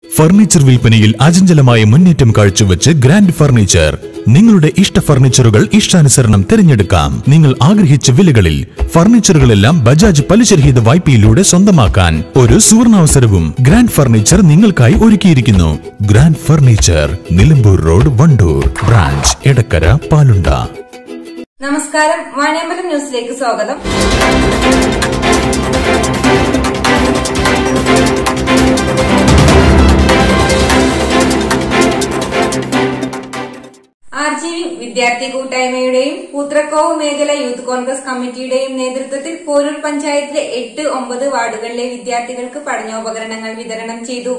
furniture വിൽപ്പനയിൽ അചഞ്ചലമായ മുന്നേറ്റം കാഴ്ചവെച്ച് ഗ്രാൻഡ് ഫർണിച്ചർ നിങ്ങളുടെ ഇഷ്ട ഫർണിച്ചറുകൾ ഇഷ്ടാനുസരണം തിരഞ്ഞെടുക്കാം നിങ്ങൾ ആഗ്രഹിച്ച വിലകളിൽ ഫർണിച്ചറുകളെല്ലാം ബജാജ് പലിശരഹിത വായ്പയിലൂടെ സ്വന്തമാക്കാൻ ഒരു സുവർണാവസരവും ഗ്രാൻഡ് ഫർണിച്ചർ നിങ്ങൾക്കായി ഒരുക്കിയിരിക്കുന്നു grand furniture Nilambur road Wandoor branch Edakkara Palunda നമസ്കാരം വാണിയമ്പലം ന്യൂസിലേക്ക് സ്വാഗതം ആർ ജി വി വിദ്യാർത്ഥി കൂട്ടായ്മയുടെയും പൂത്രക്കോവ് മേഖല യൂത്ത് കോൺഗ്രസ് കമ്മിറ്റിയുടെയും നേതൃത്വത്തിൽ പോരൂർ പഞ്ചായത്തിലെ എട്ട് ഒമ്പത് വാർഡുകളിലെ വിദ്യാർത്ഥികൾക്ക് പഠനോപകരണങ്ങൾ വിതരണം ചെയ്തു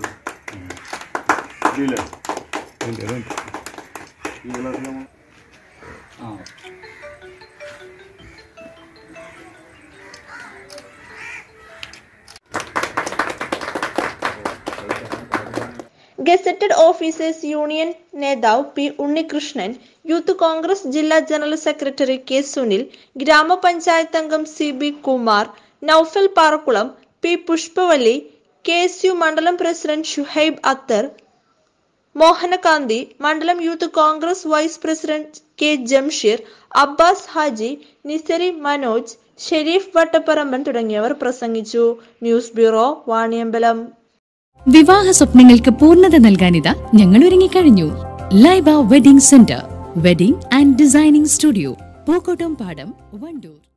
ഗസറ്റഡ് ഓഫീസേഴ്സ് യൂണിയൻ നേതാവ് പി ഉണ്ണികൃഷ്ണൻ യൂത്ത് കോൺഗ്രസ് ജില്ലാ ജനറൽ സെക്രട്ടറി കെ സുനിൽ ഗ്രാമപഞ്ചായത്ത് അംഗം C B Kumar Noufal Parakkulam P Pushpavalli K S U മണ്ഡലം പ്രസിഡന്റ് ഷുഹൈബ് അത്തർ മോഹനകാന്തി മണ്ഡലം youth Congress vice president K Jamsheer Abbas Haji Nisari Manoj Sherif Vattaparamban തുടങ്ങിയവർ പ്രസംഗിച്ചു ന്യൂസ് ബ്യൂറോ വാണിയമ്പലം വിവാഹ സ്വപ്നങ്ങൾക്ക് പൂർണ്ണത നൽകാനിതാ ഞങ്ങൾ ഒരുങ്ങിക്കഴിഞ്ഞു Laiba wedding centre wedding and designing studio Pookkottam Padam Wandoor